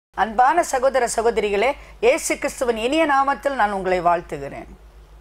அன்பான சகோதர சகோதரிகளே இயேசு கிறிஸ்துவின் இனிய நாமத்தில் நான் உங்களை வாழ்த்துகிறேன்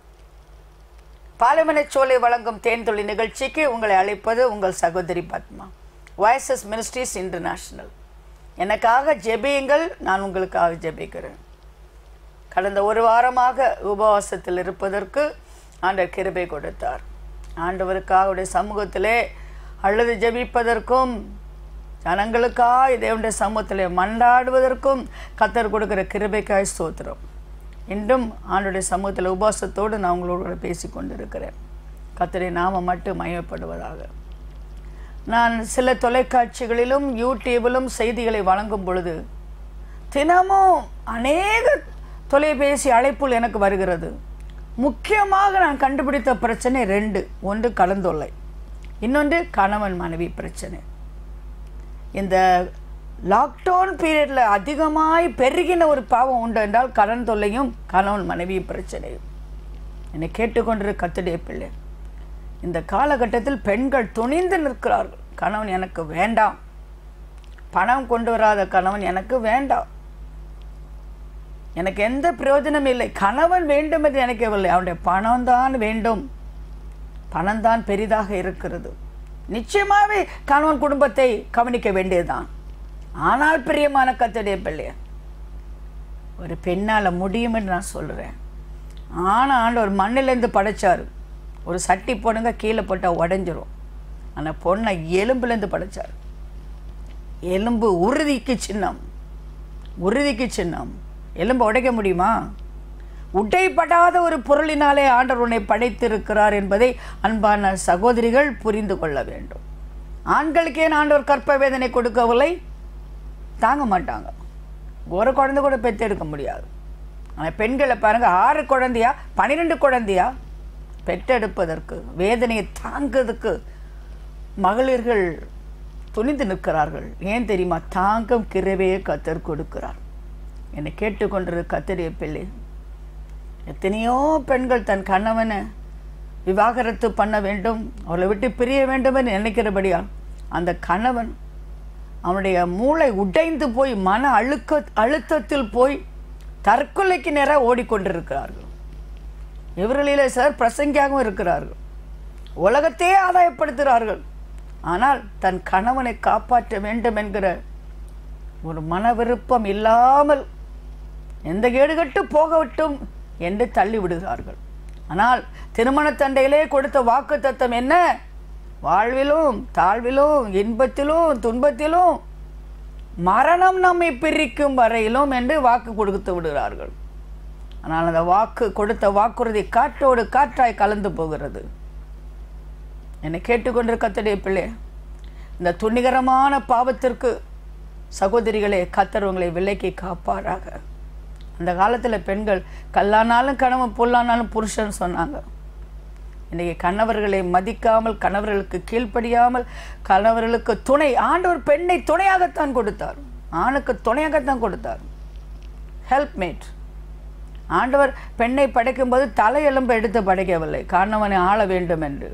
பாலைமனைச் சோலை வழங்கும் தேன்தொழி நிகழ்ச்சிக்கு உங்களை அழைப்பது உங்கள் சகோதரி பத்மா வாய்ஸஸ் மினிஸ்ட்ரீஸ் இன்டர்நேஷனல் எனக்காக ஜெபியுங்கள் நான் உங்களுக்காக ஜெபிக்கிறேன் கடந்த ஒரு வாரமாக உபவாசத்தில் இருப்பதற்கு ஆண்டவர் கிருபை கொடுத்தார் ஆண்டவருக்காக அவருடைய சமூகத்திலே அழுது ஜெபிப்பதற்கும் ஜனங்களுக்காக தேவனுடைய சமூகத்திலே மண்டாடுவதற்கும் கத்தர் கொடுக்கிற கிருபைக்காய் ஸ்தோத்திரம் இன்றும் ஆண்டுடைய சமூகத்தில் உபவாசத்தோடு நான் உங்களோடு கூட பேசி கொண்டிருக்கிறேன் கத்தரை நாம மட்டும் மயப்படுவதாக நான் சில தொலைக்காட்சிகளிலும் யூடியூபிலும் செய்திகளை வழங்கும் பொழுது தினமும் அநேக தொலைபேசி அழைப்புகள் எனக்கு வருகிறது முக்கியமாக நான் கண்டுபிடித்த பிரச்சனை ரெண்டு ஒன்று கலந்தொல்லை இன்னொன்று கணவன் மனைவி பிரச்சனை இந்த லாக்டவுன் பீரியடில் அதிகமாய் பெருகின ஒரு பாவம் உண்டு என்றால் கடன் தொல்லையும் கணவன் மனைவி பிரச்சனையும் என்னை கேட்டுக்கொண்டிரு கத்துடைய பிள்ளை இந்த காலகட்டத்தில் பெண்கள் துணிந்து நிற்கிறார்கள் கணவன் எனக்கு வேண்டாம் பணம் கொண்டு வராத கணவன் எனக்கு வேண்டாம் எனக்கு எந்த பிரயோஜனம் இல்லை கணவன் வேண்டும் என்று நினைக்கவில்லை அவனுடைய பணம் தான் வேண்டும் பணம் தான் பெரிதாக இருக்கிறது நிச்சயமாகவே கணவன் குடும்பத்தை கவனிக்க வேண்டியதுதான் ஆனால் பிரியமான கத்துடைய பிள்ளைய ஒரு பெண்ணால் முடியும் என்று நான் சொல்கிறேன் ஆனால் ஆண்டவர் மண்ணிலேருந்து படைச்சார் ஒரு சட்டி பொண்ணுங்க கீழே போட்டால் உடஞ்சிரும் ஆனால் பொண்ணை எலும்புலேருந்து படைச்சார் எலும்பு உறுதிக்கு சின்னம் உறுதிக்கு சின்னம் எலும்பு உடைக்க முடியுமா உடைப்படாத ஒரு பொருளினாலே ஆண்டவர் உன்னை படைத்திருக்கிறார் என்பதை அன்பான சகோதரிகள் புரிந்து கொள்ள வேண்டும் ஆண்களுக்கு ஏன் ஆண்டவர் கற்ப வேதனை கொடுக்கவில்லை தாங்க மாட்டாங்க ஒரு குழந்தை கூட பெற்றெடுக்க முடியாது ஆனால் பெண்களை பாருங்கள் ஆறு குழந்தையா பன்னிரெண்டு குழந்தையா பெற்றெடுப்பதற்கு வேதனையை தாங்கிறதுக்கு மகளிர்கள் துணிந்து நிற்கிறார்கள் ஏன் தெரியுமா தாங்கும் கிரவையே கத்தர் கொடுக்கிறார் என்னை கேட்டுக்கொண்டிரு கத்தரிய பிள்ளை எத்தனையோ பெண்கள் தன் கணவனை விவாகரத்து பண்ண வேண்டும் அவளை விட்டு பிரிய வேண்டும் என்று நினைக்கிறபடியா அந்த கணவன் அவனுடைய மூளை உடைந்து போய் மன அழுக்க அழுத்தத்தில் போய் தற்கொலைக்கு நேராக ஓடிக்கொண்டிருக்கிறார்கள் இவர்களிலே சார் பிரசங்கியாகவும் இருக்கிறார்கள் உலகத்தையே ஆதாயப்படுத்துகிறார்கள் ஆனால் தன் கணவனை காப்பாற்ற வேண்டும் என்கிற ஒரு மன விருப்பம் இல்லாமல் எந்த கேடுகட்டு போகட்டும் என்று தள்ளி விடுகிறார்கள் ஆனால் திருமண தண்டையிலே கொடுத்த வாக்கு தத்துவம் என்ன வாழ்விலும் தாழ்விலும் இன்பத்திலும் துன்பத்திலும் மரணம் நம்மை பிரிக்கும் வரையிலும் என்று வாக்கு கொடுத்து விடுகிறார்கள் ஆனால் அந்த வாக்கு கொடுத்த வாக்குறுதி காற்றோடு காற்றாய் கலந்து போகிறது என்னை கேட்டுக்கொண்டிருக்க கத்தடைய பிள்ளை இந்த துணிகரமான பாவத்திற்கு சகோதரிகளே கத்தர் உங்களை விலைக்கு காப்பாராக அந்த காலத்தில் பெண்கள் கல்லானாலும் கணவன் பொல்லானாலும் புருஷன் சொன்னாங்க இன்றைக்கி கணவர்களை மதிக்காமல் கணவர்களுக்கு கீழ்ப்படியாமல் கணவர்களுக்கு துணை ஆண்டவர் பெண்ணை துணையாகத்தான் கொடுத்தார் ஆணுக்கு துணையாகத்தான் கொடுத்தார் ஹெல்ப்மேட் ஆண்டவர் பெண்ணை படைக்கும்போது தலையெலும்பு எடுத்து படைக்கவில்லை கணவனை ஆள வேண்டும் என்று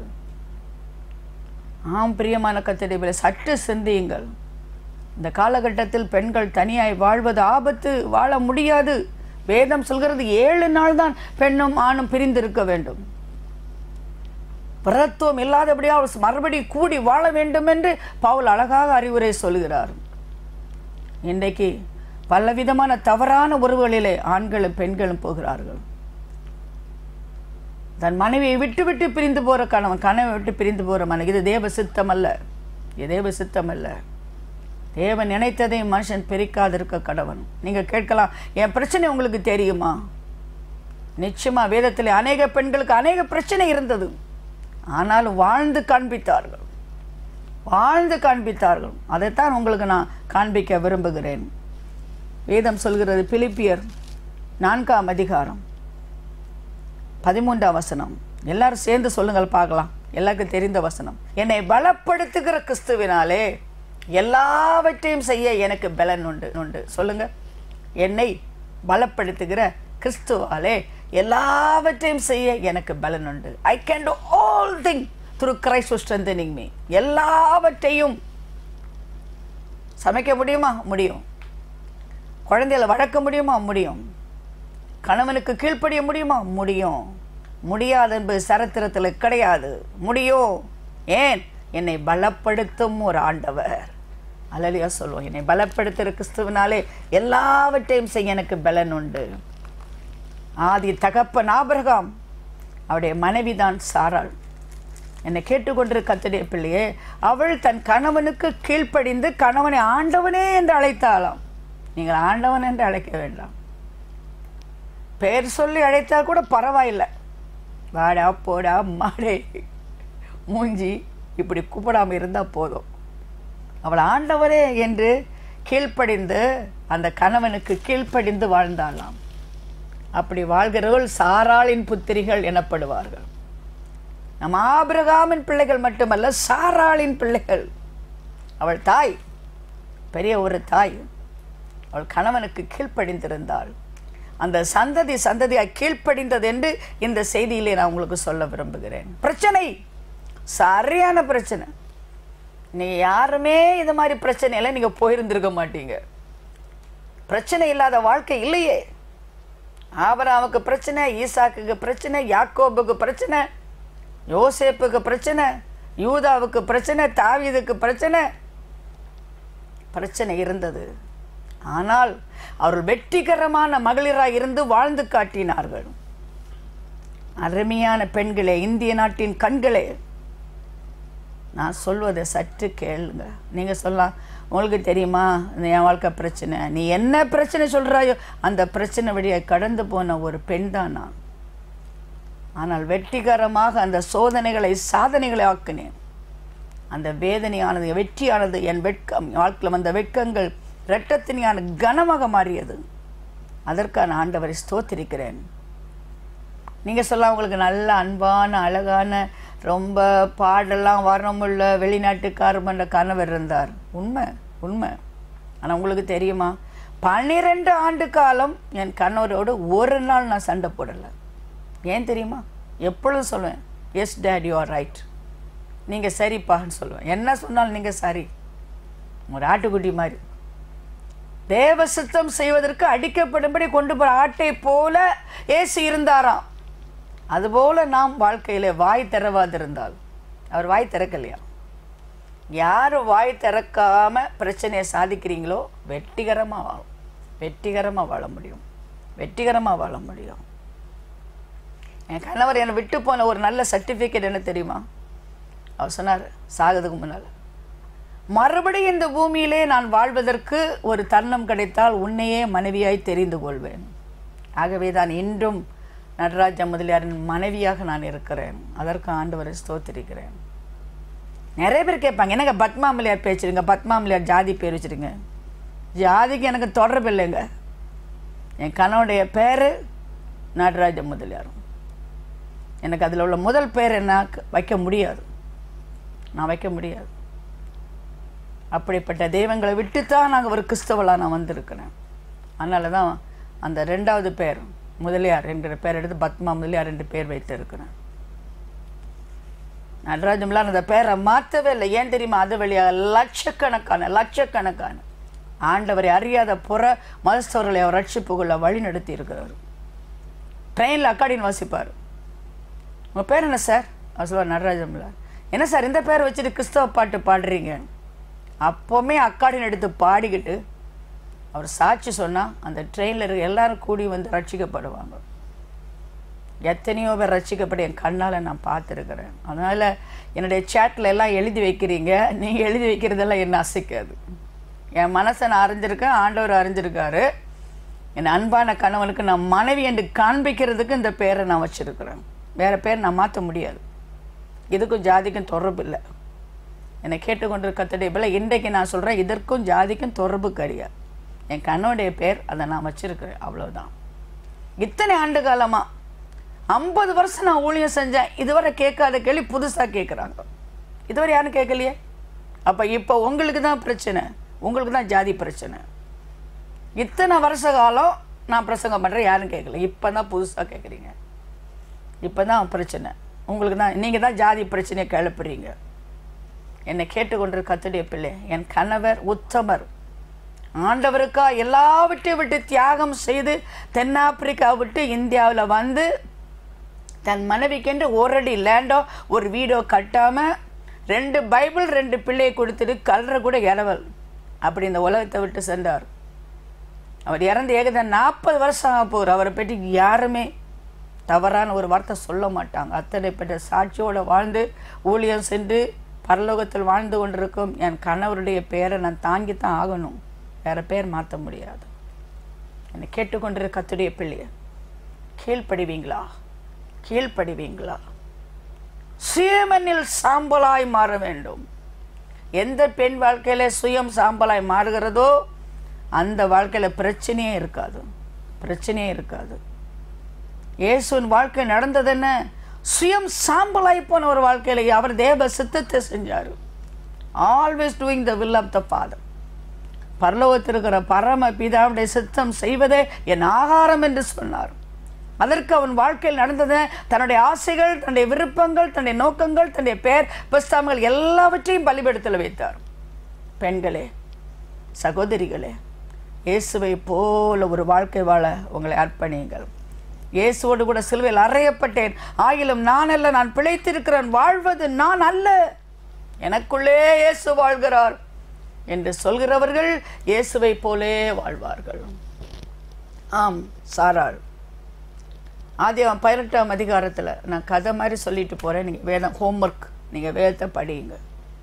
ஆம் பிரியமான கத்தடிப்பில் சற்று சிந்தியுங்கள் இந்த காலகட்டத்தில் பெண்கள் தனியாய் வாழ்வது ஆபத்து வாழ முடியாது வேதம் சொல்கிறது ஏழு நாள் தான் பெண்ணும் ஆணும் பிரிந்திருக்க வேண்டும் பிரத்துவம் இல்லாதபடியா மறுபடி கூடி வாழ வேண்டும் என்று பவுல் அழகாக அறிவுரை சொல்கிறார் இன்றைக்கு பலவிதமான தவறான உறவுகளிலே ஆண்களும் பெண்களும் போகிறார்கள் தன் மனைவியை விட்டு விட்டு பிரிந்து போகிற கணவன் கணவை விட்டு பிரிந்து போகிற மனைவி இது தேவ சித்தம் அல்ல இது தேவ சித்தம் அல்ல தேவன் நினைத்ததை மனுஷன் பிரிக்காதிருக்க கடவன் நீங்கள் கேட்கலாம் என் பிரச்சனை உங்களுக்கு தெரியுமா நிச்சயமாக வேதத்தில் அநேக பெண்களுக்கு அநேக பிரச்சனை இருந்தது ஆனாலும் வாழ்ந்து காண்பித்தார்கள் வாழ்ந்து காண்பித்தார்கள் அதைத்தான் உங்களுக்கு நான் காண்பிக்க விரும்புகிறேன் வேதம் சொல்கிறது பிலிப்பியர் நான்காம் அதிகாரம் பதிமூன்றாம் வசனம் எல்லாரும் சேர்ந்து சொல்லுங்கள் பார்க்கலாம் எல்லாருக்கும் தெரிந்த வசனம் என்னை பலப்படுத்துகிற கிறிஸ்துவினாலே எல்லாவற்றையும் செய்ய எனக்கு பலன் உண்டு உண்டு சொல்லுங்க என்னை பலப்படுத்துகிற கிறிஸ்துவாலே எல்லாவற்றையும் செய்ய எனக்கு பலன் உண்டு I can do all thing through Christ strengthening me எல்லாவற்றையும் சமைக்க முடியுமா முடியும் குழந்தைகளை வளர்க்க முடியுமா முடியும் கணவனுக்கு கீழ்ப்படிய முடியுமா முடியும் முடியாது என்பது சரித்திரத்தில் கிடையாது முடியும் ஏன் என்னை பலப்படுத்தும் ஒரு ஆண்டவர் அலலியா சொல்லுவோம் என்னை பலப்படுத்துகிற கிறிஸ்துவனாலே எல்லாவற்றையும் செய்ய எனக்கு பலன் உண்டு ஆதி தகப்பன் ஆபிரகாம் அவருடைய மனைவிதான் சாராள் என்னை கேட்டுக்கொண்டிரு கத்துடைய பிள்ளையே அவள் தன் கணவனுக்கு கீழ்ப்படிந்து கணவனை ஆண்டவனே என்று அழைத்தாளாம் நீங்கள் ஆண்டவன் என்று அழைக்க வேண்டாம் பேர் சொல்லி அழைத்தால் கூட பரவாயில்லை வாடா போடா மாடே மூஞ்சி இப்படி கூப்பிடாம இருந்தால் போதும் அவள் ஆண்டவரே என்று கீழ்ப்படிந்து அந்த கணவனுக்கு கீழ்ப்படிந்து வாழ்ந்தாளாம் அப்படி வாழ்கிறவர்கள் சாராளின் புத்திரிகள் எனப்படுவார்கள் நம் ஆபிரகாமின் பிள்ளைகள் மட்டுமல்ல சாராளின் பிள்ளைகள் அவள் தாய் பெரிய ஒரு தாய் அவள் கணவனுக்கு கீழ்ப்படிந்திருந்தாள் அந்த சந்ததி சந்ததியாக கீழ்ப்படிந்தது என்று இந்த செய்தியிலே நான் உங்களுக்கு சொல்ல விரும்புகிறேன் பிரச்சனை சரியான பிரச்சனை நீங்கள் யாருமே இது மாதிரி பிரச்சனையில நீங்கள் போயிருந்திருக்க மாட்டீங்க பிரச்சனை இல்லாத வாழ்க்கை இல்லையே ஆபராமுக்கு பிரச்சனை ஈசாக்குக்கு பிரச்சனை யாக்கோபுக்கு பிரச்சனை யோசேப்புக்கு பிரச்சனை யூதாவுக்கு பிரச்சனை தாவீதுக்கு பிரச்சனை பிரச்சனை இருந்தது ஆனால் அவர்கள் வெற்றிகரமான மகளிராக இருந்து வாழ்ந்து காட்டினார்கள் அருமையான பெண்களே இந்திய நாட்டின் கண்களே நான் சொல்வதை சற்று கேளுங்க நீங்கள் சொல்லலாம் உங்களுக்கு தெரியுமா இந்த என் வாழ்க்கை பிரச்சனை நீ என்ன பிரச்சனை சொல்கிறாயோ அந்த பிரச்சனை வழியை கடந்து போன ஒரு பெண் தான் நான் ஆனால் வெற்றிகரமாக அந்த சோதனைகளை சாதனைகளை ஆக்கினேன் அந்த வேதனையானது வெற்றியானது என் வெட்கம் வாழ்க்கையில் வந்த வெட்கங்கள் இரட்டத்தினியான கனமாக மாறியது அதற்கான ஆண்டவரை ஸ்தோத்திருக்கிறேன் நீங்கள் சொல்லலாம் உங்களுக்கு நல்ல அன்பான அழகான ரொம்ப பாடெல்லாம் வரமுள்ள வெளிநாட்டுக்காரர் என்ற கணவர் இருந்தார் உண்மை உண்மை ஆனால் உங்களுக்கு தெரியுமா பன்னிரெண்டு ஆண்டு காலம் என் கணவரோடு ஒரு நாள் நான் சண்டை போடலை ஏன் தெரியுமா எப்பொழுதும் சொல்லுவேன் yes that you are right நீங்கள் சரிப்பான்னு சொல்லுவேன் என்ன சொன்னாலும் நீங்கள் சரி ஒரு ஆட்டுக்குட்டி மாதிரி தேவ சித்தம் செய்வதற்கு அடிக்கப்படும்படி கொண்டு போகிற ஆட்டை போல ஏசு இருந்தாராம் அதுபோல நாம் வாழ்க்கையில் வாய் திறவாதிருந்தால் அவர் வாய் திறக்கலையா யார் வாய் திறக்காம பிரச்சனையை சாதிக்கிறீங்களோ வெற்றிகரமாக வாழும் வெற்றிகரமாக வாழ முடியும் வெற்றிகரமாக வாழ முடியும் என் கணவர் என்னை விட்டு போன ஒரு நல்ல சர்டிஃபிகேட் என்ன தெரியுமா அவர் சொன்னார் சாகிறதுக்கு முன்னால் மறுபடியும் இந்த பூமியிலே நான் வாழ்வதற்கு ஒரு தருணம் கிடைத்தால் உன்னையே மனைவியாய் தெரிந்து கொள்வேன் ஆகவே தான் இன்றும் நடராஜ முதலியாரின் மனைவியாக நான் இருக்கிறேன் அதற்கு ஆண்டவரை ஸ்தோத்திரிக்கிறேன் நிறைய பேர் கேட்பாங்க என்னங்க பத்மாமலியார் பேச்சுருங்க பத்மாமலியார் ஜாதி பேர் வச்சுருங்க ஜாதிக்கு எனக்கு தொடர்பு இல்லைங்க என் கணவனுடைய பேர் நடராஜ முதலியார் எனக்கு அதில் உள்ள முதல் பேர் என்ன வைக்க முடியாது நான் வைக்க முடியாது அப்படிப்பட்ட தெய்வங்களை விட்டு தான் நாங்கள் ஒரு கிறிஸ்தவளாக நான் வந்திருக்கிறேன் அதனால தான் அந்த ரெண்டாவது பேர் முதலியார் என்கிற பேர் எடுத்து பத்மா முதலியார் ரெண்டு பேர் வைத்திருக்கிறேன் நடராஜம்லாம் அந்த பேரை மாற்றவே இல்லை ஏன் தெரியுமா அது வழியாக லட்சக்கணக்கான லட்சக்கணக்கான ஆண்டவரை அறியாத புற மதஸ்தவர்களை அவர் ரட்சிப்புக்குள்ள வழி நடத்தி இருக்கிறார் ட்ரெயினில் அக்காடின்னு வாசிப்பார் உங்கள் பேர் என்ன சார் அவர் சொல்லுவார் நடராஜம்ல என்ன சார் இந்த பேர் வச்சுட்டு கிறிஸ்தவ பாட்டு பாடுறீங்க அப்போவுமே அக்காடின்னு எடுத்து பாடிக்கிட்டு அவர் சாட்சி சொன்னால் அந்த ட்ரெயினில் இருக்க எல்லாரும் கூடி வந்து ரட்சிக்கப்படுவாங்க எத்தனையோ பேர் ரட்சிக்கப்பட்டு என் கண்ணால் நான் பார்த்துருக்குறேன் அதனால் என்னுடைய சேட்டில் எல்லாம் எழுதி வைக்கிறீங்க நீங்கள் எழுதி வைக்கிறதெல்லாம் என்ன அசைக்காது என் மனசை நான் அறிஞ்சிருக்கேன் ஆண்டவர் அறிஞ்சிருக்காரு என் அன்பான கணவனுக்கு நான் மனைவி என்று காண்பிக்கிறதுக்கு இந்த பேரை நான் வச்சுருக்கிறேன் வேறு பேர் நான் மாற்ற முடியாது இதுக்கும் ஜாதிக்கும் தொடர்பு இல்லை என்னை கேட்டுக்கொண்டு கத்தடைய பிள்ளை இன்றைக்கு நான் சொல்கிறேன் இதற்கும் ஜாதிக்கும் தொடர்பு கிடையாது என் கண்ணுடைய பேர் அதை நான் வச்சுருக்கிறேன் அவ்வளோதான் இத்தனை ஆண்டு காலமாக ஐம்பது வருஷம் நான் ஊழியம் செஞ்சேன் இதுவரை கேட்காத கேள்வி புதுசாக கேட்குறாங்க இதுவரை யாரும் கேட்கலையே அப்போ இப்போ உங்களுக்கு தான் பிரச்சனை உங்களுக்கு தான் ஜாதி பிரச்சனை இத்தனை வருஷ காலம் நான் பிரசங்கம் பண்ணுறேன் யாரும் கேட்கல இப்போ தான் புதுசாக கேட்குறீங்க இப்போ தான் பிரச்சனை உங்களுக்கு தான் நீங்கள் தான் ஜாதி பிரச்சனையை கிளப்புறீங்க என்னை கேட்டுக்கொண்டிருக்க கத்துடைய பிள்ளை என் கணவர் உத்தமர் ஆண்டவருக்கா எல்லாவற்றையும் விட்டு தியாகம் செய்து தென்னாப்பிரிக்கா விட்டு இந்தியாவில் வந்து தன் மனைவிக்கென்று ஒரு அடி லேண்டோ ஒரு வீடோ கட்டாமல் ரெண்டு பைபிள் ரெண்டு பிள்ளையை கொடுத்துட்டு கல்ற கூட இரவல் அப்படி இந்த உலகத்தை விட்டு சென்றார் அவர் இறந்து ஏகதான் நாற்பது வருஷம் ஆக போகிறார் அவரை பற்றி யாருமே தவறான ஒரு வார்த்தை சொல்ல மாட்டாங்க அத்தனை பெற்ற சாட்சியோடு வாழ்ந்து ஊழியம் சென்று பரலோகத்தில் வாழ்ந்து கொண்டிருக்கும் என் கணவருடைய பெயரை நான் தாங்கித்தான் ஆகணும் வேற பேர் மாற்ற முடியாது என்னை கேட்டுக்கொண்டிருக்க கத்துடைய பிள்ளைய கீழ்ப்படிவீங்களா கீழ்ப்படிவீங்களா சுயமனில் சாம்பலாய் மாற வேண்டும் எந்த பெண் வாழ்க்கையில சுயம் சாம்பலாய் மாறுகிறதோ அந்த வாழ்க்கையில பிரச்சனையே இருக்காது பிரச்சனையே இருக்காது இயேசுவின் வாழ்க்கை நடந்தது என்ன சுயம் சாம்பலாய் போன ஒரு வாழ்க்கையில அவர் தேவ சித்தத்தை செஞ்சார் always doing the will of the Father பரலோகத்தில் இருக்கிற பரம பிதாவுடைய சித்தம் செய்வதே என் ஆகாரம் என்று சொன்னார் அதற்கு அவன் வாழ்க்கையில் நடந்தது தன்னுடைய ஆசைகள் தன்னுடைய விருப்பங்கள் தன்னுடைய நோக்கங்கள் தன்னுடைய பெயர் புஸ்தகங்கள் எல்லாவற்றையும் பலிபடுத்தல வைத்தார் பெண்களே சகோதரிகளே இயேசுவை போல ஒரு வாழ்க்கை வாழ உங்களை அர்ப்பணியுங்கள் இயேசுவோடு கூட சிலுவையில் அறையப்பட்டேன் ஆயிலும் நான் அல்ல நான் பிழைத்திருக்கிறேன் வாழ்வது நான் அல்ல எனக்குள்ளே இயேசு வாழ்கிறார் என்று சொல்கிறவர்கள் இயேசுவை போலே வாழ்வார்கள் ஆம் சாராள் ஆதியம் பதினெட்டாம் அதிகாரத்தில் நான் கதை மாதிரி சொல்லிட்டு போகிறேன் நீங்கள் வேதம் ஹோம்ஒர்க் நீங்கள் வேதத்தை படியுங்க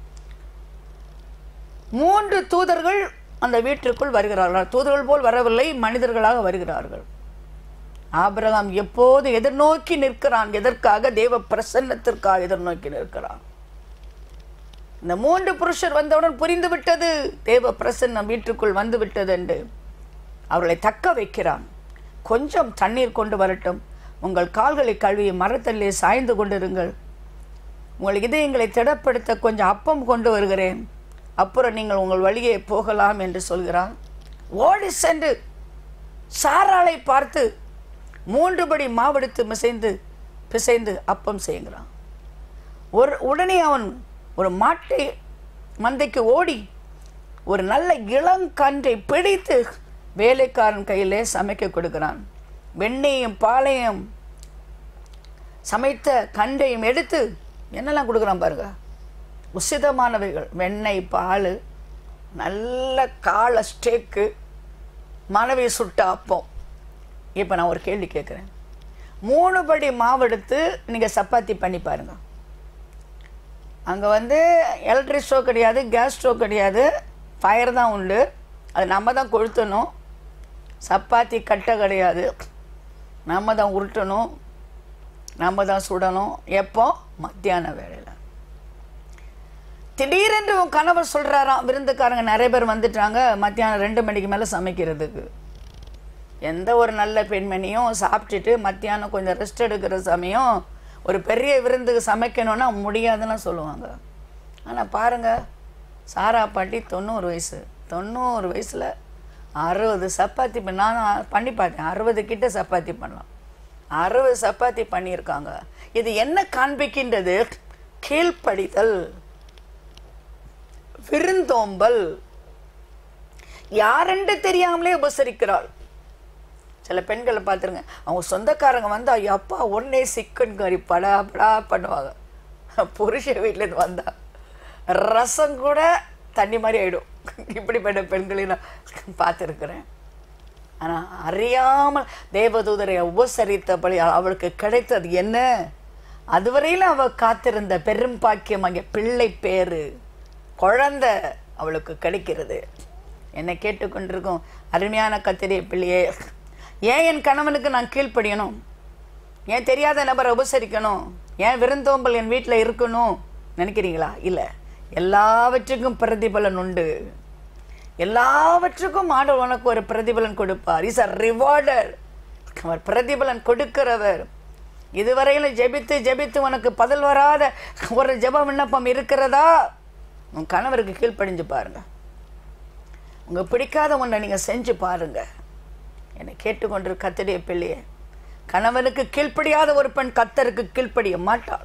மூன்று தூதர்கள் அந்த வீட்டிற்குள் வருகிறார்கள் தூதர்கள் போல் வரவில்லை மனிதர்களாக வருகிறார்கள் ஆபிரகாம் எப்போது எதிர்நோக்கி நிற்கிறான் எதற்காக தேவ பிரசன்னத்திற்காக எதிர்நோக்கி நிற்கிறான் இந்த மூன்று புருஷர் வந்தவுடன் புரிந்து விட்டது தேவ பிரசன்னம் வீட்டுக்குள் வந்து விட்டது என்று அவர்களை தக்க வைக்கிறான் கொஞ்சம் தண்ணீர் கொண்டு வரட்டும் உங்கள் கால்களை கழுவி மரத்தல்லே சாய்ந்து கொண்டிருங்கள் உங்கள் இதயங்களை திடப்படுத்த கொஞ்சம் அப்பம் கொண்டு வருகிறேன் அப்புறம் நீங்கள் உங்கள் வழியே போகலாம் என்று சொல்கிறான் ஓடி சென்று சாராளை பார்த்து மூன்று படி மாவெடுத்து மிசைந்து பிசைந்து அப்பம் செய்கிறான் ஒரு உடனே அவன் ஒரு மாட்டை மந்தைக்கு ஓடி ஒரு நல்ல இளங்கன்றை பிடித்து வேலைக்காரன் கையிலே சமைக்க கொடுக்கிறான் வெண்ணையும் பாலையும் சமைத்த கண்டையும் எடுத்து என்னெல்லாம் கொடுக்குறான் பாருங்க உசிதமானவைகள் வெண்ணெய் பால் நல்ல காளை ஸ்டேக்கு மனைவி சுட்ட அப்பம் இப்போ நான் ஒரு கேள்வி கேட்குறேன் மூணு படி மாவு எடுத்து நீங்கள் சப்பாத்தி பண்ணி பாருங்க அங்கே வந்து எலக்ட்ரிக் ஸ்டோவ் கிடையாது கேஸ் ஸ்டோவ் கிடையாது ஃபயர் தான் உண்டு அது நம்ம தான் கொளுத்தணும் சப்பாத்தி கட்டை கிடையாது நம்ம தான் உருட்டணும் நம்ம தான் சுடணும் எப்போ மத்தியான வேளையில் திடீரென்று உன் கணவர் சொல்கிறாராம் விருந்துக்காரங்க நிறைய பேர் வந்துட்டாங்க மத்தியானம் ரெண்டு மணிக்கு மேலே சமைக்கிறதுக்கு எந்த ஒரு நல்ல பெண்மணியும் சாப்பிட்டுட்டு மத்தியானம் கொஞ்சம் ரெஸ்ட் எடுக்கிற சமயம் ஒரு பெரிய விருந்துக்கு சமைக்கணும்னா முடியாதுன்னு சொல்லுவாங்க ஆனால் பாருங்கள் சாரா பாட்டி தொண்ணூறு வயசு தொண்ணூறு வயசில் அறுபது சப்பாத்தி பண்ண நான் பண்ணி பார்த்தேன் அறுபது கிட்ட சப்பாத்தி பண்ணலாம் அறுபது சப்பாத்தி பண்ணியிருக்காங்க இது என்ன காண்பிக்கின்றது கீழ்ப்படிதல் விருந்தோம்பல் யாரென்று தெரியாமலே உபசரிக்கிறாள் சில பெண்களை பார்த்துருங்க அவங்க சொந்தக்காரங்க வந்து ஐயோ அப்பா ஒன்னே சிக்கன் கறி படா படா பண்ணுவாங்க புருஷ வீட்டிலேருந்து வந்தா ரசம் கூட தண்ணி மாதிரி ஆயிடும் இப்படிப்பட்ட பெண்களையும் நான் பார்த்துருக்குறேன் ஆனால் அறியாமல் தேவதூதரை உபசரித்தபடி அவளுக்கு கிடைத்தது என்ன அதுவரையில் அவள் காத்திருந்த பெரும் பாக்கியம் அங்கே பிள்ளை பேரு குழந்தை அவளுக்கு கிடைக்கிறது என்னை கேட்டுக்கொண்டிருக்கும் அருமையான கத்திரிய பிள்ளையே ஏன் என் கணவனுக்கு நான் கீழ்ப்படியணும் ஏன் தெரியாத நபரை உபசரிக்கணும் ஏன் விருந்தோம்பல் என் வீட்டில் இருக்கணும் நினைக்கிறீங்களா இல்லை எல்லாவற்றுக்கும் பிரதிபலன் உண்டு எல்லாவற்றுக்கும் ஆண்டவர் உனக்கு ஒரு பிரதிபலன் கொடுப்பார் இஸ் அ ரிவார்டர் அவர் பிரதிபலன் கொடுக்கிறவர் இதுவரையிலும் ஜெபித்து ஜெபித்து உனக்கு பதில் வராத ஒரு ஜெப விண்ணப்பம் இருக்கிறதா உன் கணவருக்கு கீழ்ப்படிஞ்சு பாருங்க உங்க பிடிக்காத ஒன்றை நீங்கள் செஞ்சு பாருங்க என்னை கேட்டுக்கொண்டிரு கத்தடைய பிள்ளையே கணவனுக்கு கீழ்ப்படியாத ஒரு பெண் கத்தருக்கு கீழ்ப்படிய மாட்டாள்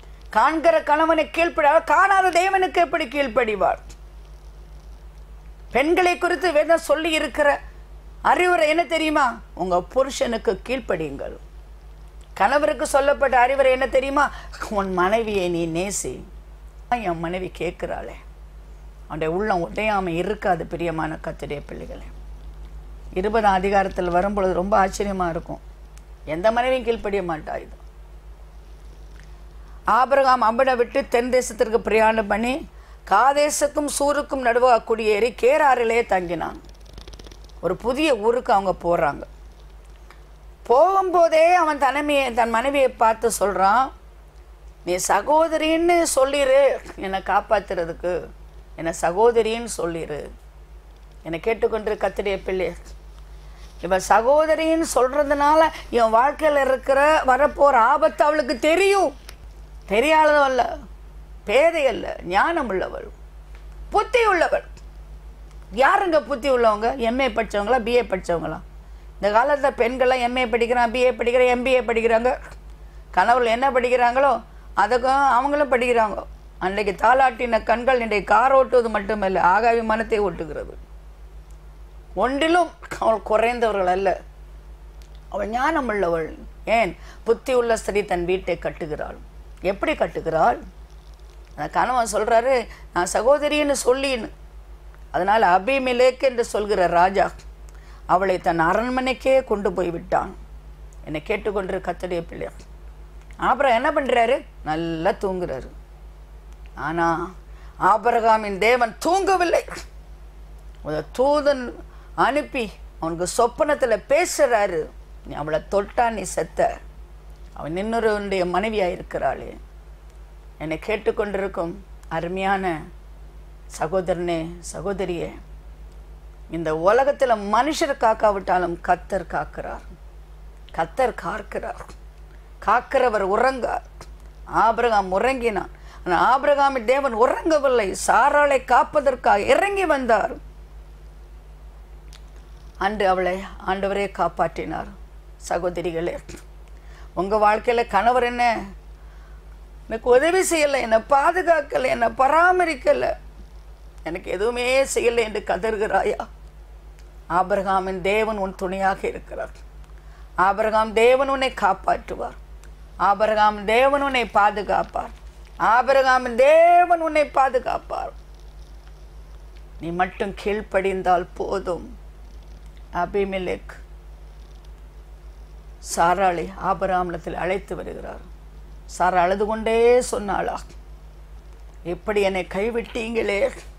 காண்கிற கணவனை கீழ்ப்படியாத காணாத தேவனுக்கு எப்படி கீழ்ப்படிவாள் பெண்களை குறித்து வேதம் சொல்லி இருக்கிற அறிவுரை என்ன தெரியுமா உங்க புருஷனுக்கு கீழ்ப்படியுங்கள் கணவருக்கு சொல்லப்பட்ட அறிவுரை என்ன தெரியுமா உன் மனைவியை நீ நேசி என் மனைவி கேட்கிறாளே அவனுடைய உள்ளம் உடையாம இருக்காது பிரியமான கத்துடைய பிள்ளைகளே இருபதாம் அதிகாரத்தில் வரும்பொழுது ரொம்ப ஆச்சரியமா இருக்கும் எந்த மனைவியும் கீழ்ப்படிய மாட்டா இது ஆபிரகாம் அம்பனை விட்டு தென் தேசத்திற்கு பிரயாணம் பண்ணி காதேசுக்கும் சூருக்கும் நடுவாக குடியேறி கேராரிலே தங்கினான் ஒரு புதிய ஊருக்கு அவங்க போகிறாங்க போகும்போதே அவன் தனமையை தன் மனைவியை பார்த்து சொல்கிறான் நீ சகோதரின்னு சொல்லிடு என்னை காப்பாத்துறதுக்கு என்னை சகோதரின்னு சொல்லிடு என்னை கேட்டுக்கொண்டு கத்திரிய பிள்ளை இவன் சகோதரின்னு சொல்கிறதுனால என் வாழ்க்கையில் இருக்கிற வரப்போகிற ஆபத்து அவளுக்கு தெரியும் தெரியாதவள் அல்ல பேதை அல்ல ஞானம் உள்ளவள் புத்தி உள்ளவள் யாருங்க புத்தி உள்ளவங்க எம்ஏ படித்தவங்களா பிஏ படித்தவங்களா இந்த காலத்தில் பெண்கள்லாம் எம்ஏ படிக்கிறான் பிஏ படிக்கிறான் எம்பிஏ படிக்கிறாங்க கணவர்கள் என்ன படிக்கிறாங்களோ அதுக்கும் அவங்களும் படிக்கிறாங்க அன்றைக்கு தாளாட்டின கண்கள் இன்றைக்கு கார் ஓட்டுவது மட்டுமல்ல ஆகாய மனத்தை ஓட்டுகிறது ஒன்றிலும் அவள் குறைந்தவர்கள் அல்ல அவள் ஞானம் உள்ளவள் ஏன் புத்தி உள்ள ஸ்திரீ தன் வீட்டை கட்டுகிறாள் எப்படி கட்டுகிறாள் அந்த கணவன் சொல்றாரு நான் சகோதரின்னு சொல்லின்னு அதனால் அபிமிலேக் என்று சொல்கிற ராஜா அவளை தன் அரண்மனைக்கே கொண்டு போய் விட்டான் என்னை கேட்டுக்கொண்டு கத்தடைய பிள்ளை அப்புறம் என்ன பண்றாரு நல்லா தூங்குறாரு ஆனா ஆபரகாமின் தேவன் தூங்கவில்லை ஒரு தூதன் அனுப்பி அவனுக்கு சொப்பனத்துல பேசுறாரு நீ அவளை தொட்டா நீ செத்த அவன் இன்னொருவனுடைய மனைவியாக இருக்கிறாளே என்னை கேட்டுக்கொண்டிருக்கும் அருமையான சகோதரனே சகோதரியே இந்த உலகத்தில் மனுஷர் காக்காவிட்டாலும் கத்தர் காக்கிறார் கத்தர் காக்கிறார் காக்கிறவர் உறங்கார் ஆபிரகாம் உறங்கினான் ஆனால் ஆபிரகாமின் தேவன் உறங்கவில்லை சாராளை காப்பதற்காக இறங்கி வந்தார் அன்று அவளை ஆண்டவரே காப்பாற்றினார் சகோதரிகளே உங்கள் வாழ்க்கையில் கணவர் என்ன எனக்கு உதவி செய்யலை என்னை பாதுகாக்கலை என்னை பராமரிக்கலை எனக்கு எதுவுமே செய்யலை என்று கதறுகிறாயா ஆபிரகாமின் தேவன் உன் துணையாக இருக்கிறார் ஆபிரகாம் தேவன் உன்னை காப்பாற்றுவார் ஆபிரகாம் தேவன் உன்னை பாதுகாப்பார் ஆபிரகாமின் தேவன் உன்னை பாதுகாப்பார் நீ மட்டும் கீழ்ப்படிந்தால் போதும் அபிமிலெக் சாராளை ஆபராமலத்தில் அழைத்து வருகிறார் சாரா அழுது கொண்டே சொன்னாளா இப்படி என்னை கைவிட்டீங்களே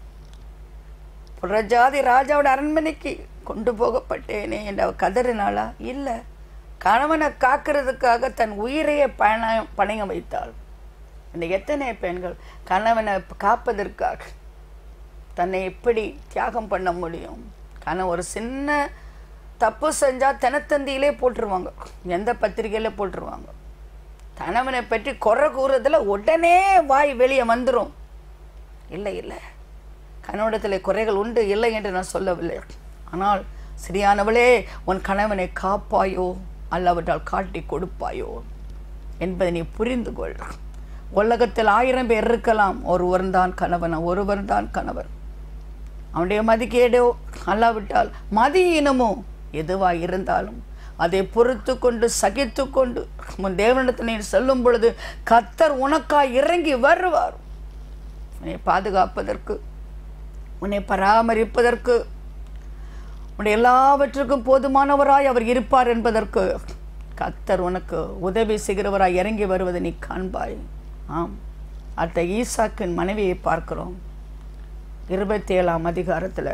புறஜாதி ராஜாவோட அரண்மனைக்கு கொண்டு போகப்பட்டேனே என்று அவ கதறினாளா இல்லை கணவனை காக்கிறதுக்காக தன் உயிரையே பண பணங்க வைத்தாள் இந்த எத்தனை பெண்கள் கணவனை காப்பதற்காக தன்னை எப்படி தியாகம் பண்ண முடியும் கணவன் ஒரு சின்ன தப்பு செஞ்சால் தினத்தந்தியிலே போட்டுருவாங்க எந்த பத்திரிகையில போட்டுருவாங்க கணவனை பற்றி குறை கூறுறதுல உடனே வாய் வெளியே வந்துடும் இல்லை இல்லை கணவனிடத்தில் குறைகள் உண்டு இல்லை என்று நான் சொல்லவில்லை ஆனால் சரியானவளே உன் கணவனை காப்பாயோ அல்லாவிட்டால் காட்டி கொடுப்பாயோ என்பதை நீ புரிந்து கொள் உலகத்தில் ஆயிரம் பேர் இருக்கலாம் ஒருவர் தான் கணவன் ஒருவர் தான் கணவர் அவனுடைய மதிக்கேடோ அல்லாவிட்டால் மதியினமோ எதுவாக இருந்தாலும் அதை பொறுத்து கொண்டு சகித்து கொண்டு உன் தேவனிடத்தில் நீ சொல்லும் பொழுது கத்தர் உனக்காய் இறங்கி வருவார் உன்னை பாதுகாப்பதற்கு உன்னை பராமரிப்பதற்கு உன்னை எல்லாவற்றுக்கும் போதுமானவராய் அவர் இருப்பார் என்பதற்கு கத்தர் உனக்கு உதவி செய்கிறவராய் இறங்கி வருவதை நீ காண்பாய் ஆம் அத்த ஈசாக்கின் மனைவியை பார்க்கிறோம் இருபத்தி ஏழாம் அதிகாரத்தில்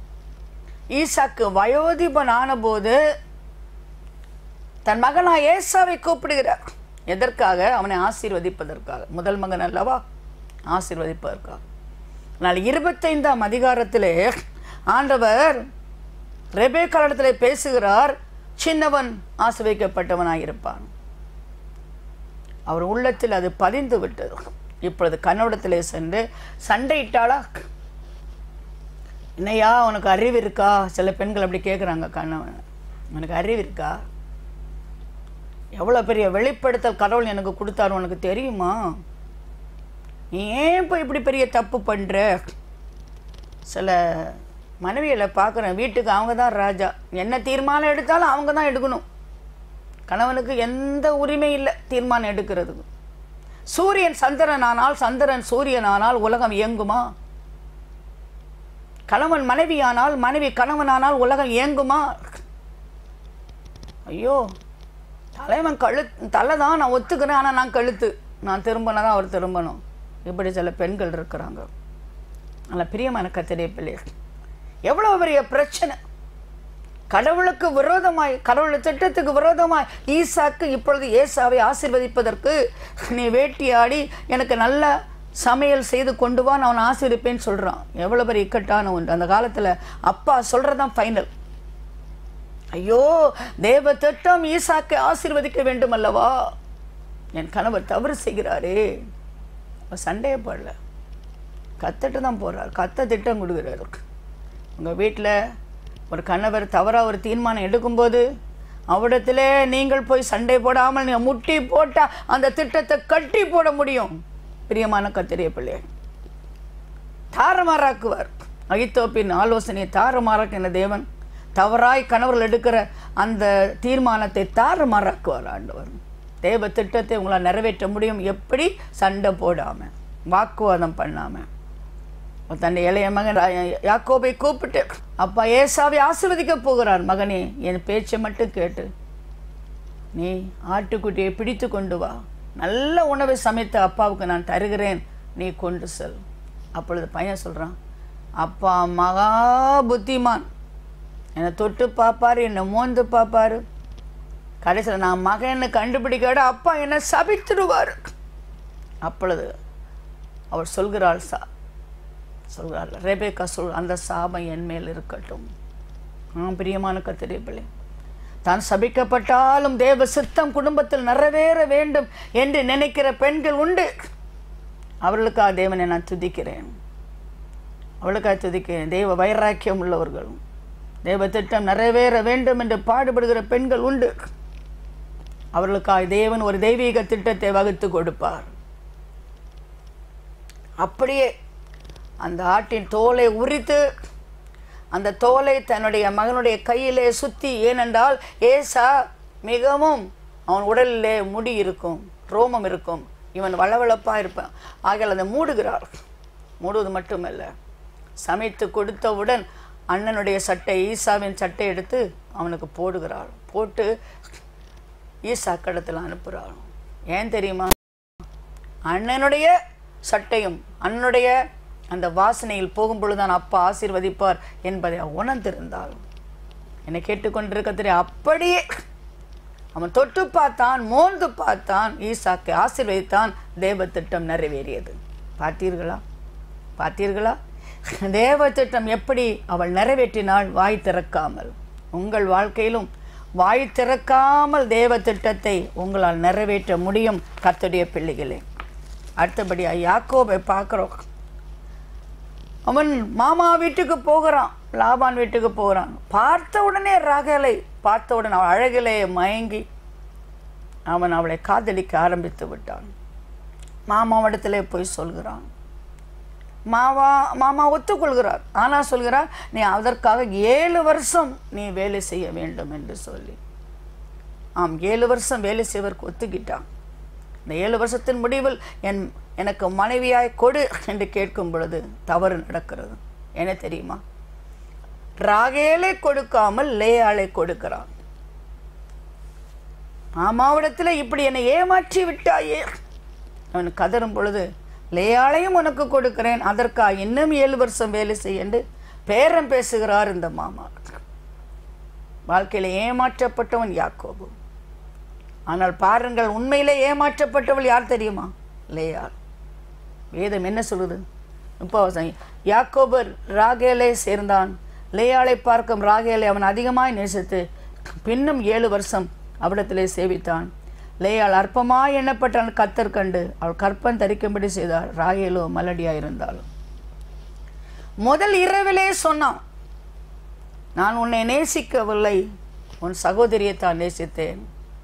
ஈசாக்கு வயோதிபன் ஆனபோது தன் மகனா ஏசாவை கூப்பிடுகிறார் எதற்காக அவனை ஆசீர்வதிப்பதற்காக முதல் மகன் அல்லவா ஆசீர்வதிப்பதற்காக ஆனால் இருபத்தைந்தாம் அதிகாரத்திலே ஆண்டவர் ரெபேக்காலத்தில் பேசுகிறார் சின்னவன் ஆசிர்வதிக்கப்பட்டவனாயிருப்பான் அவர் உள்ளத்தில் அது பதிந்து விட்டது இப்பொழுது கன்னடத்திலே சென்று சண்டையிட்டாளா என்னையா உனக்கு அறிவு இருக்கா சில பெண்கள் அப்படி கேட்குறாங்க கண்ணவன் உனக்கு அறிவு இருக்கா எவ்வளோ பெரிய வெளிப்படுத்தல் கடவுள் எனக்கு கொடுத்தாரு உனக்கு தெரியுமா நீ ஏன் இப்போ இப்படி பெரிய தப்பு பண்ணுற சில மனைவிகளை பார்க்குறேன் வீட்டுக்கு அவங்க தான் ராஜா என்ன தீர்மானம் எடுத்தாலும் அவங்க தான் எடுக்கணும் கணவனுக்கு எந்த உரிமை இல்லை தீர்மானம் எடுக்கிறதுக்கு சூரியன் சந்திரன் ஆனால் சந்திரன் சூரியன் ஆனால் உலகம் இயங்குமா கணவன் மனைவியானால் மனைவி கணவனானால் உலகம் இயங்குமா ஐயோ தலைவன் கழு தலை தான் நான் ஒத்துக்கிறேன் ஆனால் நான் கழுத்து நான் திரும்பினா தான் அவர் திரும்பணும் இப்படி சில பெண்கள் இருக்கிறாங்க நல்ல பிரியமான கத்திரிய பிள்ளைகள் எவ்வளோ பெரிய பிரச்சனை கடவுளுக்கு விரோதமாய் கடவுள் திட்டத்துக்கு விரோதமாய் ஈசாக்கு இப்பொழுது ஏசாவை ஆசீர்வதிப்பதற்கு நீ வேட்டியாடி எனக்கு நல்ல சமையல் செய்து கொண்டு வா நான் அவனை ஆசீர்விப்பேன்னு சொல்கிறான் எவ்வளோ பெரிய இக்கட்டான ஒன்று அந்த காலத்தில் அப்பா சொல்கிறதான் ஃபைனல் ஐயோ தேவ திட்டம் ஈசாக்கை ஆசீர்வதிக்க வேண்டும் அல்லவா என் கணவர் தவறு செய்கிறாரே அவர் சண்டையே போடல கத்துட்டு தான் போகிறார் கத்த திட்டம் கொடுக்குறாரு உங்கள் வீட்டில் ஒரு கணவர் தவறாக ஒரு தீர்மானம் எடுக்கும்போது அவ்விடத்திலே நீங்கள் போய் சண்டை போடாமல் நீங்கள் முட்டி போட்டால் அந்த திட்டத்தை கட்டி போட முடியும் பிரியமான கத்திரிய பிள்ளை தாறுமாறாக்குவார் அகித்தோப்பின் ஆலோசனையை தாறுமாறாக்கின தேவன் தவறாய் கணவர்கள் எடுக்கிற அந்த தீர்மானத்தை தாறுமாறாக்குவார் ஆண்டவர் தேவ திட்டத்தை உங்களால் நிறைவேற்ற முடியும் எப்படி சண்டை போடாமல் வாக்குவாதம் பண்ணாமல் தன் இளைய மகன் ரா- யாக்கோபை கூப்பிட்டு அப்பா ஏசாவை ஆசீர்வதிக்க போகிறார் மகனே என் பேச்சை மட்டும் கேட்டு நீ ஆட்டுக்குட்டியை பிடித்து கொண்டு வா நல்ல உணவை சமைத்து அப்பாவுக்கு நான் தருகிறேன் நீ கொண்டு செல் அப்பொழுது பையன் சொல்கிறான் அப்பா மகா புத்திமான் என்னை தொட்டு பார்ப்பாரு என்னை மோந்து பார்ப்பாரு கடைசியில் நான் மகன்னு கண்டுபிடிக்காட அப்பா என்னை சபித்துடுவார் அப்பொழுது அவர் சொல்கிறாள் சா சொல்கிறாள் ரெபேக்கா சொல் அந்த சாபம் என் மேல் இருக்கட்டும் ஆ பிரியமான கத்திரிய பிள்ளை தான் சபிக்கப்பட்டாலும் தேவ சித்தம் குடும்பத்தில் நிறைவேற வேண்டும் என்று நினைக்கிற பெண்கள் உண்டு அவர்களுக்காக தேவனை நான் துதிக்கிறேன் அவளுக்காக துதிக்கிறேன் தெய்வ வைராக்கியம் உள்ளவர்கள் தேவ திட்டம் நிறைவேற வேண்டும் என்று பாடுபடுகிற பெண்கள் உண்டு அவர்களுக்காக தேவன் ஒரு தெய்வீக திட்டத்தை வகுத்து கொடுப்பார் அப்படியே அந்த ஆட்டின் தோலை உரித்து அந்த தோலை தன்னுடைய மகனுடைய கையிலே சுத்தி ஏனென்றால் ஏசா மிகவும் அவன் உடலிலே முடி இருக்கும் ரோமம் இருக்கும் இவன் வளவளப்பாக இருப்பான் ஆகையால் அதை மூடுகிறாள் மூடுவது மட்டுமல்ல சமைத்து கொடுத்தவுடன் அண்ணனுடைய சட்டை ஈசாவின் சட்டை எடுத்து அவனுக்கு போடுகிறாள் போட்டு ஈசா கடத்தில் அனுப்புகிறாள் ஏன் தெரியுமா அண்ணனுடைய சட்டையும் அண்ணனுடைய அந்த வாசனையில் போகும் பொழுதுதான் அப்பா ஆசீர்வதிப்பார் என்பதை அவன் உணர்ந்திருந்தாள் என்னை கேட்டுக்கொண்டிருக்க அப்படியே அவன் தொட்டு பார்த்தான் மோந்து பார்த்தான் ஈசாக்கை ஆசீர்வதித்தான் தேவ திட்டம் நிறைவேறியது பார்த்தீர்களா பார்த்தீர்களா தேவ திட்டம் எப்படி அவள் நிறைவேற்றினாள் வாய் திறக்காமல் உங்கள் வாழ்க்கையிலும் வாய் திறக்காமல் தேவ திட்டத்தை உங்களால் நிறைவேற்ற முடியும் கர்த்தருடைய பிள்ளைகளே அடுத்தபடியாக யாக்கோபை பார்க்குறோம் அவன் மாமா வீட்டுக்கு போகிறான் லாபான் வீட்டுக்கு போகிறான் பார்த்த உடனே ராகலை பார்த்த உடனே அவள் அழகிலே மயங்கி அவன் அவளை காதலிக்க ஆரம்பித்து விட்டான் மாமாவிடத்திலே போய் சொல்கிறான் மாமா மாமா ஒத்துக்கொள்கிறார் ஆனால் சொல்கிறார் நீ அதற்காக ஏழு வருஷம் நீ வேலை செய்ய வேண்டும் என்று சொல்லி ஆம் ஏழு வருஷம் வேலை செய்வதற்கு ஒத்துக்கிட்டான் இந்த ஏழு வருஷத்தின் முடிவில் என் எனக்கு மனைவியாய் கொடு என்று கேட்கும் பொழுது தவறு நடக்கிறது என்ன தெரியுமா ராகேலை கொடுக்காமல் லேயாளை கொடுக்கிறான் மாமாவிடத்தில் இப்படி என்னை ஏமாற்றி விட்டாயே அவன் கதறும் பொழுது லேயாளையும் உனக்கு கொடுக்கிறேன் அதற்காக இன்னும் ஏழு வருஷம் வேலை செய்யண்டு பேரம் பேசுகிறார் இந்த மாமா வாழ்க்கையில் ஏமாற்றப்பட்டவன் யாக்கோபு ஆனால் பாருங்கள் உண்மையிலே ஏமாற்றப்பட்டவள் யார் தெரியுமா லேயாள் வேதம் என்ன சொல்லுது முப்பவசம் யாக்கோபர் ராகேலை சேர்ந்தான் லேயாளை பார்க்கும் ராகேலை அவன் அதிகமாய் நேசித்து பின்னும் ஏழு வருஷம் அவிடத்திலே சேவித்தான் லேயாள் அற்பமாய் எண்ணப்பட்டான் கத்தர் கண்டு அவள் கற்பன் தரிக்கும்படி செய்தார் ராகேலோ மலடியாய் இருந்தாலும் முதல் இரவிலே சொன்னான் நான் உன்னை நேசிக்கவில்லை உன் சகோதரியை தான் நேசித்தேன்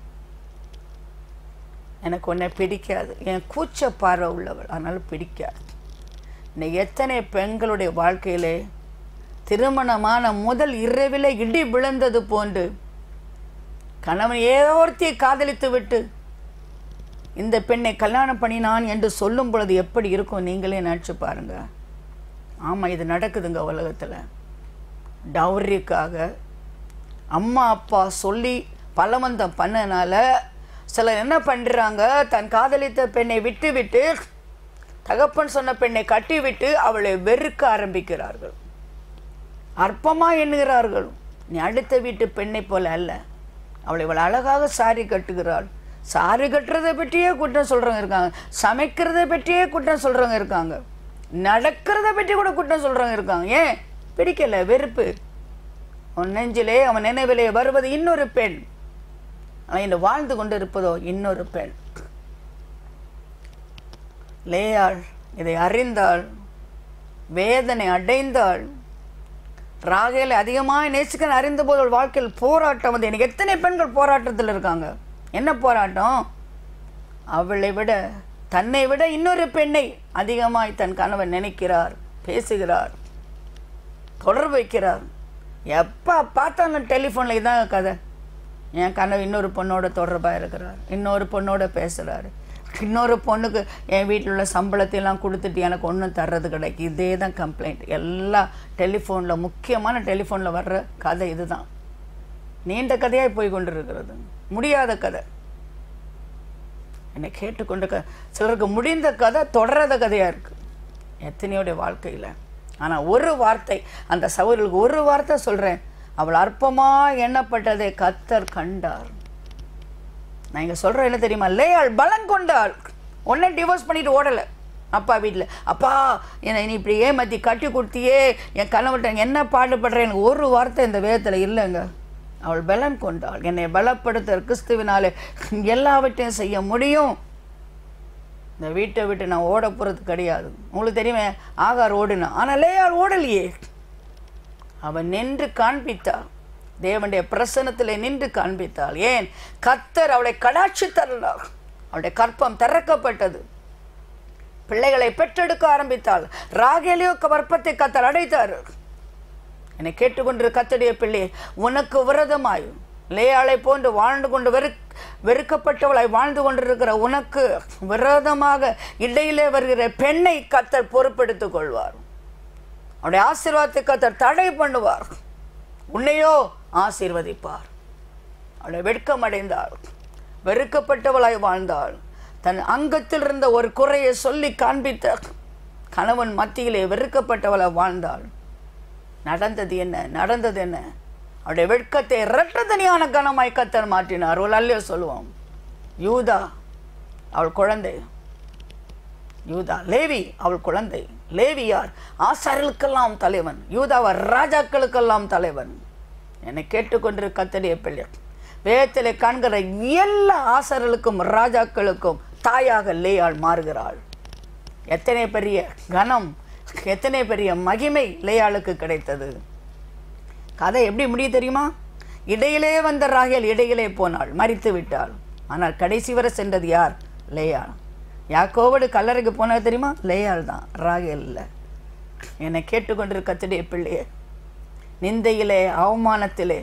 எனக்கு உன்னை பிடிக்காது என் கூச்ச பார்வை உள்ளவள் அதனால் பிடிக்காது இன்னைக்கு எத்தனை பெண்களுடைய வாழ்க்கையிலே திருமணமான முதல் இரவிலே இடி விழுந்தது போன்று கணவன் ஏதோ ஒருத்தியை காதலித்து விட்டு இந்த பெண்ணை கல்யாணம் பண்ணினான் என்று சொல்லும் பொழுது எப்படி இருக்கும் நீங்களே நினச்சி பாருங்க ஆமாம் இது நடக்குதுங்க உலகத்தில் டவுரிக்காக அம்மா அப்பா சொல்லி பலவந்தம் பண்ணனால சிலர் என்ன பண்ணுறாங்க தன் காதலித்த பெண்ணை விட்டு விட்டு தகப்பன் சொன்ன பெண்ணை கட்டிவிட்டு அவளை வெறுக்க ஆரம்பிக்கிறார்கள் அற்பமாக எண்ணுகிறார்கள் நீ அடுத்த வீட்டு பெண்ணை போல அல்ல அவளை இவள் அழகாக சாரி கட்டுகிறாள் சாரி கட்டுறதை பற்றியே குற்றம் சொல்கிறவங்க இருக்காங்க சமைக்கிறதை பற்றியே குற்றம் சொல்கிறவங்க இருக்காங்க நடக்கிறத பற்றி கூட குற்றம் சொல்கிறவங்க இருக்காங்க ஏன் பிடிக்கல வெறுப்பு அவன் நெஞ்சிலே அவன் நினைவிலே வருவது இன்னொரு பெண் ஆனால் இன்று வாழ்ந்து கொண்டு இருப்பதோ இன்னொரு பெண் லேயாள் இதை அறிந்தாள் வேதனை அடைந்தாள் ராகேலை அதிகமாக நேசிக்க அறிந்த போது அவள் வாழ்க்கையில் போராட்டம் வந்து எனக்கு எத்தனை பெண்கள் போராட்டத்தில் இருக்காங்க என்ன போராட்டம் அவளை விட தன்னை விட இன்னொரு பெண்ணை அதிகமாய் தன் கணவன் நினைக்கிறார் பேசுகிறார் தொடர்பு வைக்கிறார் எப்போ பார்த்தாலும் டெலிஃபோனில் இதான் கதை என் கனவு இன்னொரு பொண்ணோட தொடர்பாக இருக்கிறார் இன்னொரு பொண்ணோட பேசுகிறாரு இன்னொரு பொண்ணுக்கு என் வீட்டில் உள்ள சம்பளத்தையெல்லாம் கொடுத்துட்டு எனக்கு ஒன்றும் தர்றது கிடையாது இதே தான் கம்ப்ளைண்ட் எல்லா டெலிஃபோனில் முக்கியமான டெலிஃபோனில் வர்ற கதை இதுதான் நீண்ட கதையாக போய் கொண்டு இருக்கிறது முடியாத கதை என்னை கேட்டுக்கொண்டு க சிலருக்கு முடிந்த கதை தொடராத கதையாக இருக்குது எத்தனையோடைய வாழ்க்கையில் ஆனால் ஒரு வார்த்தை அந்த சகோதரர்களுக்கு ஒரு வார்த்தை சொல்கிறேன் அவள் அற்பமாக எண்ணப்பட்டதை கத்தர் கண்டார் நான் இங்கே சொல்கிறேன் என்ன தெரியுமா லேயாள் பலன் கொண்டாள் உடனே டிவோர்ஸ் பண்ணிட்டு ஓடலை அப்பா வீட்டில் அப்பா என்னை நீ இப்படி ஏமாத்தி கட்டி கொடுத்தியே என் கணவர்கிட்ட என்ன பாடுபடுறேன் எனக்கு ஒரு வார்த்தை இந்த வேதத்தில் இல்லைங்க அவள் பலன் கொண்டாள் என்னை பலப்படுத்த கிறிஸ்துவினாலே எல்லாவற்றையும் செய்ய முடியும் இந்த வீட்டை விட்டு நான் ஓட போகிறது கிடையாது உங்களுக்கு தெரியுமே ஆகார் ஓடுனா ஆனால் லேயாள் ஓடலையே அவன் நின்று காண்பித்தாள் தேவனுடைய பிரசனத்திலே நின்று காண்பித்தாள் ஏன் கத்தர் அவளை கடாட்சி தரலார் அவளுடைய கற்பம் திறக்கப்பட்டது பிள்ளைகளை பெற்றெடுக்க ஆரம்பித்தாள் ராகேலியோ கற்பத்தை கத்தர் அடைத்தார் என்னை கேட்டுக்கொண்டிரு கத்தடைய பிள்ளை உனக்கு விரதமாய் லேயாளை போன்று வாழ்ந்து கொண்டு வெறு வெறுக்கப்பட்டவளாய் வாழ்ந்து கொண்டிருக்கிற உனக்கு விரோதமாக இடையிலே வருகிற பெண்ணை கத்தர் பொறுப்பெடுத்துக் கொள்வார் அவருடைய ஆசீர்வாதத்தை கத்தர் தடை பண்ணுவார் உன்னையோ ஆசீர்வதிப்பார் அவளை வெட்கம் அடைந்தாள் வெறுக்கப்பட்டவளாய் வாழ்ந்தாள் தன் அங்கத்தில் இருந்த ஒரு குறையை சொல்லி காண்பித்த கணவன் மத்தியிலே வெறுக்கப்பட்டவளாய் வாழ்ந்தாள் நடந்தது என்ன நடந்தது என்ன அவருடைய வெட்கத்தை இரட்டதனியான கனமாய் கத்தர் மாற்றினார் ஒரு அல்லையோ சொல்லுவோம் யூதா அவள் குழந்தை யூதா லேவி அவள் குழந்தை லேவி யார் ஆசாரியர்களுக்கெல்லாம் தலைவன் யூதாவர் ராஜாக்களுக்கெல்லாம் தலைவன் என்னை கேட்டுக்கொண்டிரு கத்தடைய பிள்ளை வேதத்திலே காண்கிற எல்லா ஆசாரியர்களுக்கும் ராஜாக்களுக்கும் தாயாக லேயாள் மாறுகிறாள் எத்தனை பெரிய கனம் எத்தனை பெரிய மகிமை லேயாளுக்கு கிடைத்தது கதை எப்படி முடியும் தெரியுமா இடையிலே வந்த ராகேல் இடையிலே போனாள் மறித்து விட்டாள் ஆனால் கடைசி வரை சென்றது யார் லேயாள் யாக்கோவோடு கல்லறைக்கு போனது தெரியுமா லேயாள் தான் ராகேல் இல்லை என்னை கேட்டுக்கொண்டிரு கத்துடைய பிள்ளையே நிந்தையிலே அவமானத்திலே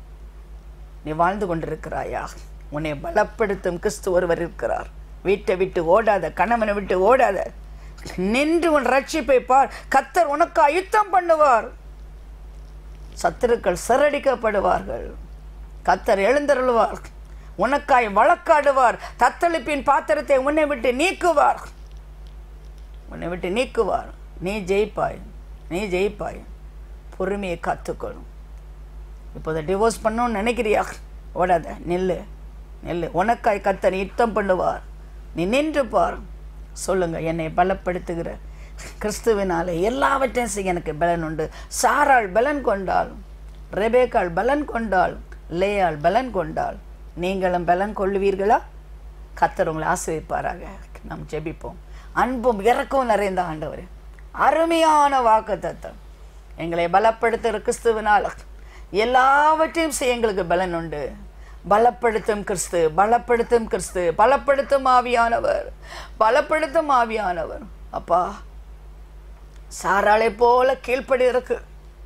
நீ வாழ்ந்து கொண்டிருக்கிறாயா உன்னை பலப்படுத்தும் கிறிஸ்து ஒருவர் இருக்கிறார் வீட்டை விட்டு ஓடாத கணவனை விட்டு ஓடாத நின்று உன் ரட்சிப்பை பார் கத்தர் உனக்கு யுத்தம் பண்ணுவார் சத்துருக்கள் சிறடிக்கப்படுவார்கள் கத்தர் எழுந்தருள்வார் உனக்காய் வழக்காடுவார் தத்தளிப்பின் பாத்திரத்தை உன்னை விட்டு நீக்குவார் உன்னை விட்டு நீக்குவார் நீ ஜெயிப்பாய் நீ ஜெயிப்பாய் பொறுமையை கற்றுக்கணும் இப்போதை டிவோர்ஸ் பண்ணணும்னு நினைக்கிறியா ஓடாத நில்லு நில்லு உனக்காய் கத்தர் யுத்தம் பண்ணுவார் நீ நின்று பார் சொல்லுங்க என்னை பலப்படுத்துகிற கிறிஸ்துவினாலே எல்லாவற்றையும் செய்ய எனக்கு பலன் உண்டு சாராள் பலன் கொண்டாள் ரெபேக்காள் பலன் கொண்டாள் லேயாள் பலன் கொண்டாள் நீங்களும் பலன் கொள்ளுவீர்களா கத்தர் உங்களை ஆசிரியப்பாராக நாம் ஜெபிப்போம் அன்பும் இறக்கவும் நிறைந்த ஆண்டவர் அருமையான வாக்கு தத்தம் எங்களை பலப்படுத்துகிற கிறிஸ்துவினால் எல்லாவற்றையும் செய்ய எங்களுக்கு பலன் உண்டு பலப்படுத்தும் கிறிஸ்து பலப்படுத்தும் கிறிஸ்து பலப்படுத்தும் ஆவியானவர் பலப்படுத்தும் ஆவியானவர் அப்பா சாராளை போல கீழ்ப்படி இருக்கு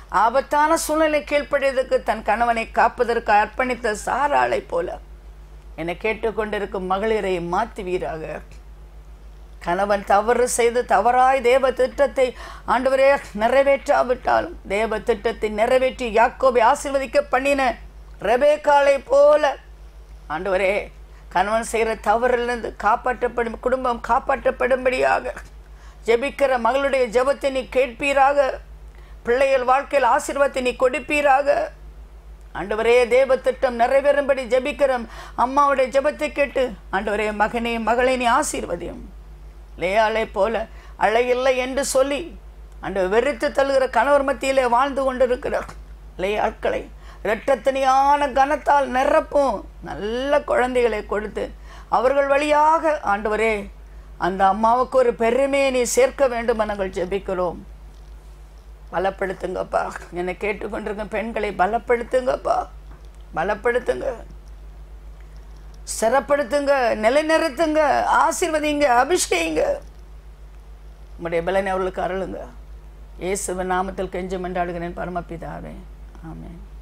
ஆபத்தான சூழ்நிலை கீழ்ப்படியதற்கு தன் கணவனை காப்பதற்கு அர்ப்பணித்த சாராளை போல என்னை கேட்டுக்கொண்டிருக்கும் மகளிரை மாற்றுவீராக கணவன் தவறு செய்து தவறாய் தேவ திட்டத்தை ஆண்டவரே நிறைவேற்றாவிட்டாலும் தேவ திட்டத்தை நிறைவேற்றி யாக்கோபை ஆசீர்வதிக்க பண்ணின ரெபேக்காலை போல ஆண்டவரே கணவன் செய்கிற தவறிலிருந்து காப்பாற்றப்படும் குடும்பம் காப்பாற்றப்படும்படியாக ஜெபிக்கிற மகளுடைய ஜெபத்தை நீ கேட்பீராக பிள்ளைகள் வாழ்க்கையில் ஆசீர்வாதத்தை நீ கொடுப்பீராக ஆண்டவரே தேவ திட்டம் நிறைவேறும்படி ஜெபிக்கிறோம் அம்மாவுடைய ஜெபத்தை கேட்டு ஆண்டவரே மகனே மகளை நீ ஆசீர்வதியும் லேயாளை போல அழகில்லை என்று சொல்லி அண்டு வெறுத்து தள்ளுகிற கணவர் மத்தியிலே வாழ்ந்து கொண்டிருக்கிறார் லேயாட்களை இரட்டத்தனியான கனத்தால் நிரப்பும் நல்ல குழந்தைகளை கொடுத்து அவர்கள் வழியாக ஆண்டவரே அந்த அம்மாவுக்கு ஒரு பெருமையை நீ சேர்க்க வேண்டும் என நாங்கள் ஜெபிக்கிறோம் பலப்படுத்துங்கப்பா என்னை கேட்டுக்கொண்டிருக்க பெண்களை பலப்படுத்துங்கப்பா பலப்படுத்துங்க சிறப்படுத்துங்க நிலைநிறுத்துங்க ஆசீர்வதிங்க அபிஷேகிங்க உங்களுடைய பலனை அவர்களுக்கு அருளுங்க இயேசுவின் நாமத்தில் கெஞ்சும் என்றாடுகிறேன் பரமபிதாவே ஆமென்